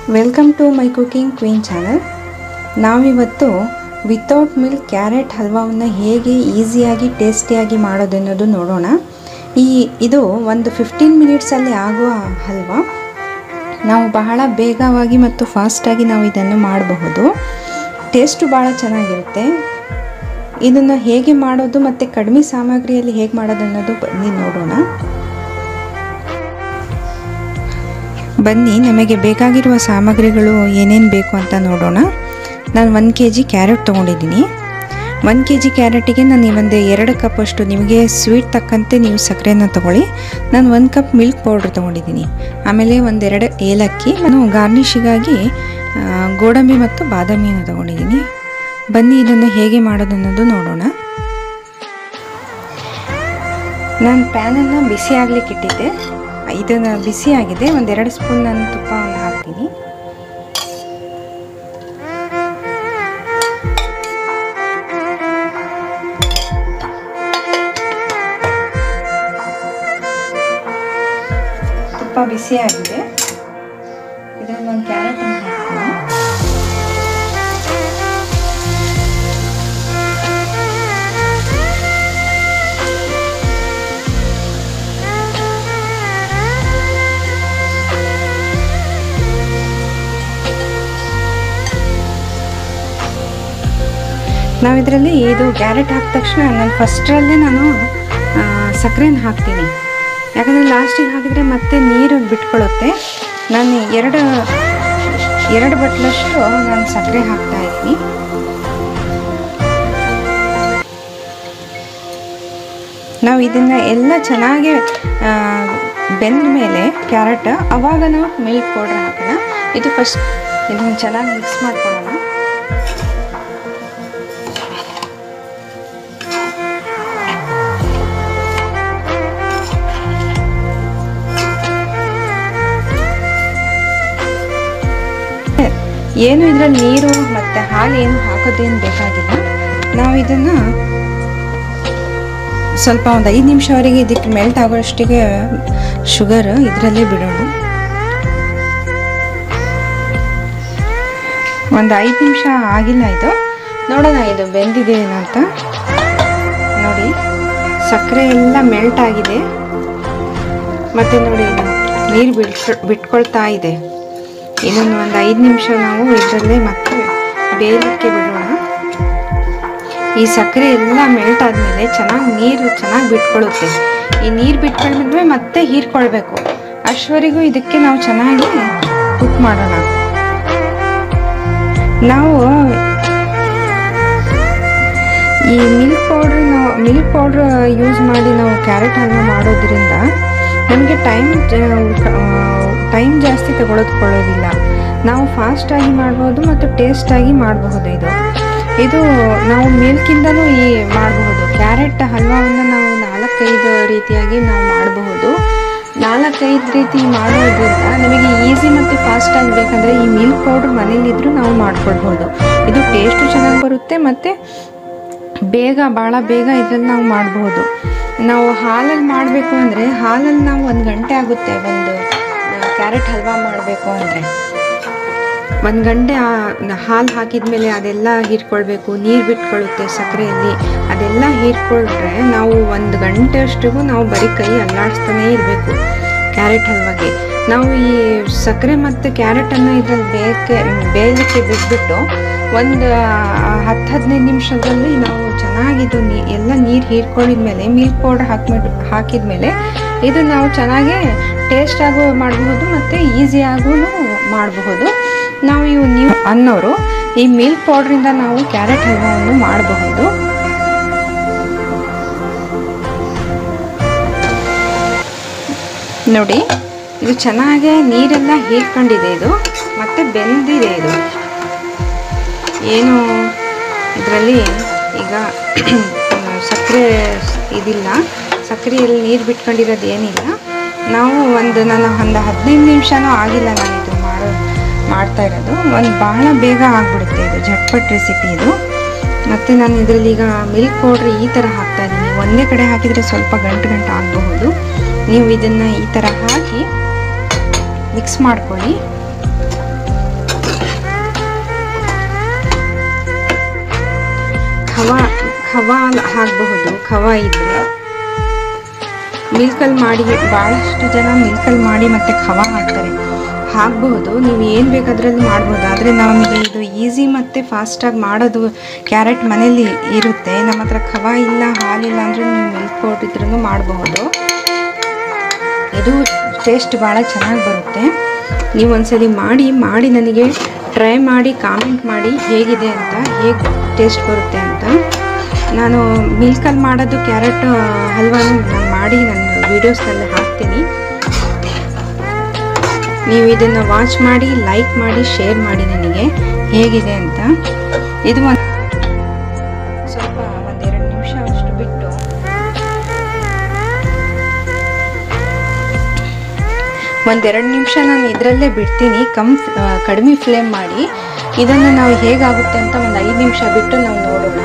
welcome to my cooking queen channel ನಾವಿವತ್ತು without milk carrot ಹಲ್ವಾವನ್ನು ಹೇಗೆ ಈಸಿಯಾಗಿ ಟೇಸ್ಟಿಯಾಗಿ ಮಾಡೋದನ್ನೋದು ನೋಡೋಣ ಈ ಇದು ಒಂದು ಫಿಫ್ಟೀನ್ ಮಿನಿಟ್ಸಲ್ಲಿ ಆಗುವ ಹಲ್ವಾ ನಾವು ಬಹಳ ಬೇಗವಾಗಿ ಮತ್ತು ಫಾಸ್ಟಾಗಿ ನಾವು ಇದನ್ನು ಮಾಡಬಹುದು ಟೇಸ್ಟು ಭಾಳ ಚೆನ್ನಾಗಿರುತ್ತೆ ಇದನ್ನು ಹೇಗೆ ಮಾಡೋದು ಮತ್ತು ಕಡಿಮೆ ಸಾಮಗ್ರಿಯಲ್ಲಿ ಹೇಗೆ ಮಾಡೋದು ಅನ್ನೋದು ಬನ್ನಿ ನೋಡೋಣ ಬನ್ನಿ ನಮಗೆ ಬೇಕಾಗಿರುವ ಸಾಮಗ್ರಿಗಳು ಏನೇನು ಬೇಕು ಅಂತ ನೋಡೋಣ ನಾನು ಒಂದು ಕೆ ಜಿ ಕ್ಯಾರೆಟ್ ತೊಗೊಂಡಿದ್ದೀನಿ ಒಂದು ಕೆ ಜಿ ಕ್ಯಾರೆಟಿಗೆ ನಾನು ಒಂದು ಎರಡು ಕಪ್ ಅಷ್ಟು ನಿಮಗೆ ಸ್ವೀಟ್ ತಕ್ಕಂತೆ ನೀವು ಸಕ್ಕರೆನ ತೊಗೊಳ್ಳಿ ನಾನು ಒಂದು ಕಪ್ ಮಿಲ್ಕ್ ಪೌಡ್ರ್ ತೊಗೊಂಡಿದ್ದೀನಿ ಆಮೇಲೆ ಒಂದೆರಡು ಏಲಕ್ಕಿ ನಾನು ಗಾರ್ನಿಷಿಗಾಗಿ ಗೋಡಂಬಿ ಮತ್ತು ಬಾದಾಮಿಯನ್ನು ತೊಗೊಂಡಿದ್ದೀನಿ ಬನ್ನಿ ಇದನ್ನು ಹೇಗೆ ಮಾಡೋದು ಅನ್ನೋದು ನೋಡೋಣ ನಾನು ಪ್ಯಾನನ್ನು ಬಿಸಿ ಆಗ್ಲಿಕ್ಕೆ ಇಟ್ಟಿದ್ದೆ ಇದನ್ನು ಬಿಸಿ ಆಗಿದೆ ಒಂದೆರಡು ಸ್ಪೂನ್ ನಾನು ತುಪ್ಪವನ್ನು ಹಾಕ್ತೀನಿ ತುಪ್ಪ ಬಿಸಿ ಆಗಿದೆ ಇದರಲ್ಲಿ ಒಂದು ಕ್ಯಾರೆಟ್ ಹಾಕ್ತೀನಿ ನಾವು ಇದರಲ್ಲಿ ಇದು ಕ್ಯಾರೆಟ್ ಹಾಕಿದ ತಕ್ಷಣ ನಾನು ಫಸ್ಟ್ರಲ್ಲೇ ನಾನು ಸಕ್ಕರೆನ ಹಾಕ್ತೀನಿ ಯಾಕಂದರೆ ಲಾಸ್ಟಿಗೆ ಹಾಕಿದರೆ ಮತ್ತೆ ನೀರು ಬಿಟ್ಕೊಳ್ಳುತ್ತೆ ನಾನು ಎರಡು ಎರಡು ಬಟ್ಲಷ್ಟು ನಾನು ಸಕ್ಕರೆ ಹಾಕ್ತಾ ಇದ್ದೀನಿ ನಾವು ಇದನ್ನು ಎಲ್ಲ ಚೆನ್ನಾಗಿ ಬೆಂದ ಮೇಲೆ ಕ್ಯಾರೆಟ್ ಅವಾಗ ನಾವು ಮಿಲ್ಕ್ ಪೌಡ್ರ್ ಹಾಕೋಣ ಇದು ಫಸ್ಟ್ ಇದನ್ನು ಚೆನ್ನಾಗಿ ಮಿಕ್ಸ್ ಮಾಡ್ಕೊಳ್ಳೋಣ ಏನು ಇದರಲ್ಲಿ ನೀರು ಮತ್ತು ಹಾಲು ಏನು ಹಾಕೋದೇನು ಬೇಕಾಗಿಲ್ಲ ನಾವು ಇದನ್ನು ಸ್ವಲ್ಪ ಒಂದು ಐದು ನಿಮಿಷವರೆಗೆ ಇದಕ್ಕೆ ಮೆಲ್ಟ್ ಆಗೋಷ್ಟಿಗೆ ಶುಗರ್ ಇದರಲ್ಲೇ ಬಿಡೋಣ ಒಂದು ಐದು ನಿಮಿಷ ಆಗಿಲ್ಲ ಇದು ನೋಡೋಣ ಇದು ಬೆಂದಿದೆ ಅಂತ ನೋಡಿ ಸಕ್ಕರೆ ಎಲ್ಲ ಮೆಲ್ಟ್ ಆಗಿದೆ ಮತ್ತು ನೋಡಿ ಇದು ನೀರು ಬಿಟ್ ಬಿಟ್ಕೊಳ್ತಾ ಇದೆ ಇದನ್ನು ಒಂದು ಐದು ನಿಮಿಷ ನಾವು ಇದರಲ್ಲೇ ಮತ್ತೆ ಬೇಯಲಿಕ್ಕೆ ಬಿಡೋಣ ಈ ಸಕ್ಕರೆ ಎಲ್ಲ ಮೆಲ್ಟ್ ಆದಮೇಲೆ ಚೆನ್ನಾಗಿ ನೀರು ಚೆನ್ನಾಗಿ ಬಿಟ್ಕೊಳ್ಳುತ್ತೆ ಈ ನೀರು ಬಿಟ್ಕೊಂಡ್ಬಿಟ್ರೆ ಮತ್ತೆ ಹೀರ್ಕೊಳ್ಬೇಕು ಅಷ್ಟವರೆಗೂ ಇದಕ್ಕೆ ನಾವು ಚೆನ್ನಾಗಿ ಕುಕ್ ಮಾಡೋಣ ನಾವು ಈ ಮಿಲ್ಕ್ ಪೌಡ್ರ್ ನಾವು ಮಿಲ್ಕ್ ಪೌಡ್ರ್ ಯೂಸ್ ಮಾಡಿ ನಾವು ಕ್ಯಾರೆಟ್ ಹಲ್ವಾ ಮಾಡೋದ್ರಿಂದ ನಮಗೆ ಟೈಮ್ ಟೈಮ್ ಜಾಸ್ತಿ ತಗೊಳೋದ್ಕೊಳ್ಳೋದಿಲ್ಲ ನಾವು ಫಾಸ್ಟಾಗಿ ಮಾಡ್ಬೋದು ಮತ್ತು ಟೇಸ್ಟಾಗಿ ಮಾಡಬಹುದು ಇದು ಇದು ನಾವು ಮಿಲ್ಕಿಂದನೂ ಈ ಮಾಡಬಹುದು ಕ್ಯಾರೆಟ್ ಹಲ್ವಾವನ್ನು ನಾವು ನಾಲ್ಕೈದು ರೀತಿಯಾಗಿ ನಾವು ಮಾಡಬಹುದು ನಾಲ್ಕೈದು ರೀತಿ ಮಾಡೋದ್ರಿಂದ ನಮಗೆ ಈಸಿ ಮತ್ತು ಫಾಸ್ಟಾಗಿ ಬೇಕಂದರೆ ಈ ಮಿಲ್ಕ್ ಪೌಡ್ರ್ ಮನೇಲಿದ್ದರೂ ನಾವು ಮಾಡ್ಕೊಳ್ಬೋದು ಇದು ಟೇಸ್ಟು ಚೆನ್ನಾಗಿ ಬರುತ್ತೆ ಮತ್ತು ಬೇಗ ಭಾಳ ಬೇಗ ಇದರಲ್ಲಿ ನಾವು ಮಾಡಬಹುದು ನಾವು ಹಾಲಲ್ಲಿ ಮಾಡಬೇಕು ಅಂದರೆ ಹಾಲಲ್ಲಿ ನಾವು ಒಂದು ಗಂಟೆ ಆಗುತ್ತೆ ಒಂದು ಕ್ಯಾರೆಟ್ ಹಲ್ವಾ ಮಾಡಬೇಕು ಅಂದರೆ ಒಂದು ಗಂಟೆ ಹಾಲು ಹಾಕಿದ ಮೇಲೆ ಅದೆಲ್ಲ ಹೀರ್ಕೊಳ್ಬೇಕು ನೀರು ಬಿಟ್ಕೊಳ್ಳುತ್ತೆ ಸಕ್ಕರೆಯಲ್ಲಿ ಅದೆಲ್ಲ ಹೀರ್ಕೊಂಡ್ರೆ ನಾವು ಒಂದು ಗಂಟೆ ಅಷ್ಟಿಗೂ ನಾವು ಬರೀ ಕೈ ಅಲ್ಲಾಡಿಸ್ತಾನೇ ಇರಬೇಕು ಕ್ಯಾರೆಟ್ ಹಲ್ವಾಗೆ ನಾವು ಈ ಸಕ್ಕರೆ ಮತ್ತು ಕ್ಯಾರೆಟನ್ನು ಇದ್ರಲ್ಲಿ ಬೇಯಕ್ಕೆ ಬೇಯಲಿಕ್ಕೆ ಬಿಟ್ಬಿಟ್ಟು ಒಂದು ಹತ್ತು ಹದಿನೈದು ನಿಮಿಷದಲ್ಲಿ ನಾವು ಚೆನ್ನಾಗಿದು ನೀ ಎಲ್ಲ ನೀರು ಹೀರ್ಕೊಂಡಿದ ಮೇಲೆ ಮಿಲ್ಕ್ ಪೌಡರ್ ಹಾಕ್ಬಿಟ್ಟು ಹಾಕಿದ ಮೇಲೆ ಇದು ನಾವು ಚೆನ್ನಾಗಿ ಟೇಸ್ಟಾಗೂ ಮಾಡಬಹುದು ಮತ್ತು ಈಸಿಯಾಗೂ ಮಾಡಬಹುದು ನಾವು ಇವು ನೀವು ಅನ್ನೋರು ಈ ಮಿಲ್ಕ್ ಪೌಡ್ರಿಂದ ನಾವು ಕ್ಯಾರೆಟ್ ಹಲ್ವಾವನ್ನು ಮಾಡಬಹುದು ನೋಡಿ ಇದು ಚೆನ್ನಾಗಿ ನೀರೆಲ್ಲ ಹೀರ್ಕೊಂಡಿದೆ ಇದು ಮತ್ತು ಬೆಂದಿದೆ ಇದು ಏನು ಇದರಲ್ಲಿ ಈಗ ಸಕ್ಕರೆ ಇದಿಲ್ಲ ಸಕ್ಕರೆಯಲ್ಲಿ ನೀರು ಬಿಟ್ಕೊಂಡಿರೋದು ಏನಿಲ್ಲ ನಾವು ಒಂದು ನಾನು ಒಂದು ಹದಿನೈದು ನಿಮಿಷನೂ ಆಗಿಲ್ಲ ನಾನು ಇದು ಮಾಡೋ ಮಾಡ್ತಾ ಇರೋದು ಒಂದು ಬಹಳ ಬೇಗ ಆಗಿಬಿಡುತ್ತೆ ಇದು ಝಟ್ಪಟ್ ರೆಸಿಪಿ ಇದು ಮತ್ತು ನಾನು ಇದರಲ್ಲಿ ಈಗ ಮಿಲ್ಕ್ ಪೌಡ್ರ್ ಈ ಥರ ಹಾಕ್ತಾ ಇದ್ದೀನಿ ಒಂದೇ ಕಡೆ ಹಾಕಿದರೆ ಸ್ವಲ್ಪ ಗಂಟು ಗಂಟು ಆಗಬಹುದು ನೀವು ಇದನ್ನು ಈ ಥರ ಹಾಕಿ ಮಿಕ್ಸ್ ಮಾಡ್ಕೊಳ್ಳಿ ಖವಾ ಖವಾ ಹಾಕಬಹುದು ಖವಾ ಇದ್ದರೆ ಮಿಲ್ಕಲ್ಲಿ ಮಾಡಿ ಭಾಳಷ್ಟು ಜನ ಮಿಲ್ಕಲ್ಲಿ ಮಾಡಿ ಮತ್ತು ಖವಾ ಹಾಕ್ತಾರೆ ಹಾಕಬಹುದು ನೀವು ಏನು ಬೇಕಾದ್ರಲ್ಲಿ ಮಾಡ್ಬೋದು ಆದರೆ ನಮಗೆ ಇದು ಈಸಿ ಮತ್ತು ಫಾಸ್ಟಾಗಿ ಮಾಡೋದು ಕ್ಯಾರೆಟ್ ಮನೇಲಿ ಇರುತ್ತೆ ನಮ್ಮ ಹತ್ರ ಖವಾ ಇಲ್ಲ ಹಾಲಿಲ್ಲ ಅಂದರೆ ನೀವು ಮಿಲ್ಕ್ ಪೌಡ್ರ್ ಇದ್ರೂ ಮಾಡಬಹುದು ಇದು ಟೇಸ್ಟ್ ಭಾಳ ಚೆನ್ನಾಗಿ ಬರುತ್ತೆ ನೀವು ಒಂದ್ಸಲಿ ಮಾಡಿ ಮಾಡಿ ನನಗೆ ಟ್ರೈ ಮಾಡಿ ಕಾಮೆಂಟ್ ಮಾಡಿ ಹೇಗಿದೆ ಅಂತ ಹೇಗೆ ಟೇಸ್ಟ್ ಬರುತ್ತೆ ಅಂತ ನಾನು ಮಿಲ್ಕಲ್ಲಿ ಮಾಡೋದು ಕ್ಯಾರೆಟ್ ಹಲ್ವಾನು ನಾನು ಮಾಡಿ ನನ್ನ ವೀಡಿಯೋಸ್ನಲ್ಲಿ ಹಾಕ್ತೀನಿ ನೀವು ಇದನ್ನು ವಾಚ್ ಮಾಡಿ ಲೈಕ್ ಮಾಡಿ ಶೇರ್ ಮಾಡಿ ನನಗೆ ಹೇಗಿದೆ ಅಂತ ಇದು ಒಂದು ಸ್ವಲ್ಪ ಒಂದೆರಡು ನಿಮಿಷ ಅಷ್ಟು ಬಿಟ್ಟು ಒಂದೆರಡು ನಿಮಿಷ ನಾನು ಇದರಲ್ಲೇ ಬಿಡ್ತೀನಿ ಕಮ್ ಕಡಿಮೆ ಫ್ಲೇಮ್ ಮಾಡಿ ಇದನ್ನು ನಾವು ಹೇಗಾಗುತ್ತೆ ಅಂತ ಒಂದು ಐದು ನಿಮಿಷ ಬಿಟ್ಟು ನಾವು ನೋಡೋಣ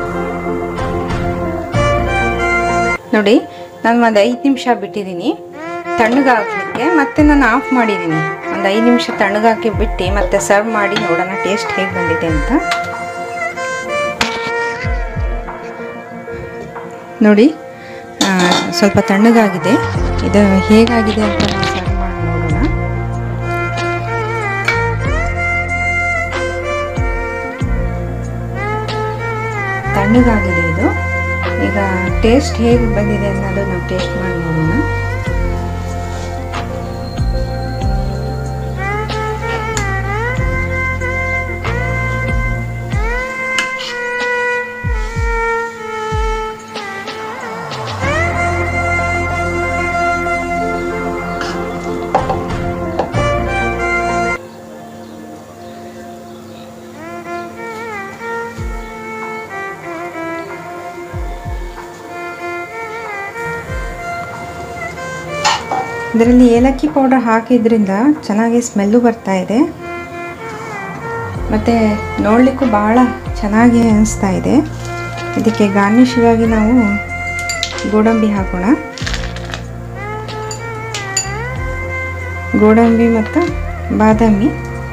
ನೋಡಿ ನಾನು ಒಂದು ಐದು ನಿಮಿಷ ಬಿಟ್ಟಿದ್ದೀನಿ ತಣ್ಣಗಾಗಲಿಕ್ಕೆ ಮತ್ತೆ ನಾನು ಆಫ್ ಮಾಡಿದ್ದೀನಿ ಒಂದು ಐದು ನಿಮಿಷ ತಣ್ಣಗಾಕಿ ಬಿಟ್ಟು ಮತ್ತೆ ಸರ್ವ್ ಮಾಡಿ ನೋಡೋಣ ಟೇಸ್ಟ್ ಹೇಗೆ ಬಂದಿದೆ ಅಂತ ನೋಡಿ ಸ್ವಲ್ಪ ತಣ್ಣಗಾಗಿದೆ ಇದು ಹೇಗಾಗಿದೆ ಅಂತ ನಾವು ಸರ್ವ್ ಮಾಡಿ ನೋಡೋಣ ತಣ್ಣಗಾಗಿದೆ ಇದು ಈಗ ಟೇಸ್ಟ್ ಹೇಗೆ ಬಂದಿದೆ ಅನ್ನೋದು ನಾವು ಟೇಸ್ಟ್ ಮಾಡಿ ನೋಡೋಣ ಇದರಲ್ಲಿ ಏಲಕ್ಕಿ ಪೌಡರ್ ಹಾಕಿದ್ರಿಂದ ಚೆನ್ನಾಗಿ ಸ್ಮೆಲ್ಲು ಬರ್ತಾ ಇದೆ ಮತ್ತು ನೋಡಲಿಕ್ಕೂ ಭಾಳ ಚೆನ್ನಾಗಿ ಅನಿಸ್ತಾ ಇದೆ ಇದಕ್ಕೆ ಗಾರ್ನಿಷಿಗಾಗಿ ನಾವು ಗೋಡಂಬಿ ಹಾಕೋಣ ಗೋಡಂಬಿ ಮತ್ತು ಬಾದಾಮಿ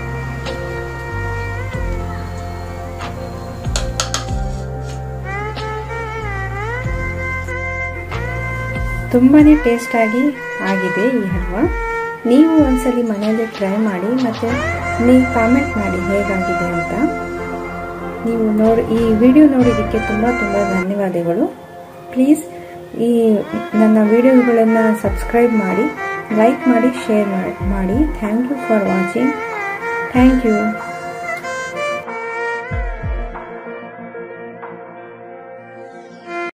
ತುಂಬಾ ಟೇಸ್ಟಾಗಿ ಆಗಿದೆ ಈ ಹಲ್ವಾ ನೀವು ಒಂದ್ಸಲಿ ಮನೆಯಲ್ಲೇ ಟ್ರೈ ಮಾಡಿ ಮತ್ತು ನೀವು ಕಾಮೆಂಟ್ ಮಾಡಿ ಹೇಗಾಗಿದೆ ಅಂತ ನೀವು ನೋಡಿ ಈ ವಿಡಿಯೋ ನೋಡಿದ್ದಕ್ಕೆ ತುಂಬ ತುಂಬ ಧನ್ಯವಾದಗಳು ಪ್ಲೀಸ್ ಈ ನನ್ನ ವಿಡಿಯೋಗಳನ್ನು ಸಬ್ಸ್ಕ್ರೈಬ್ ಮಾಡಿ ಲೈಕ್ ಮಾಡಿ ಶೇರ್ ಮಾಡಿ thank you for watching thank you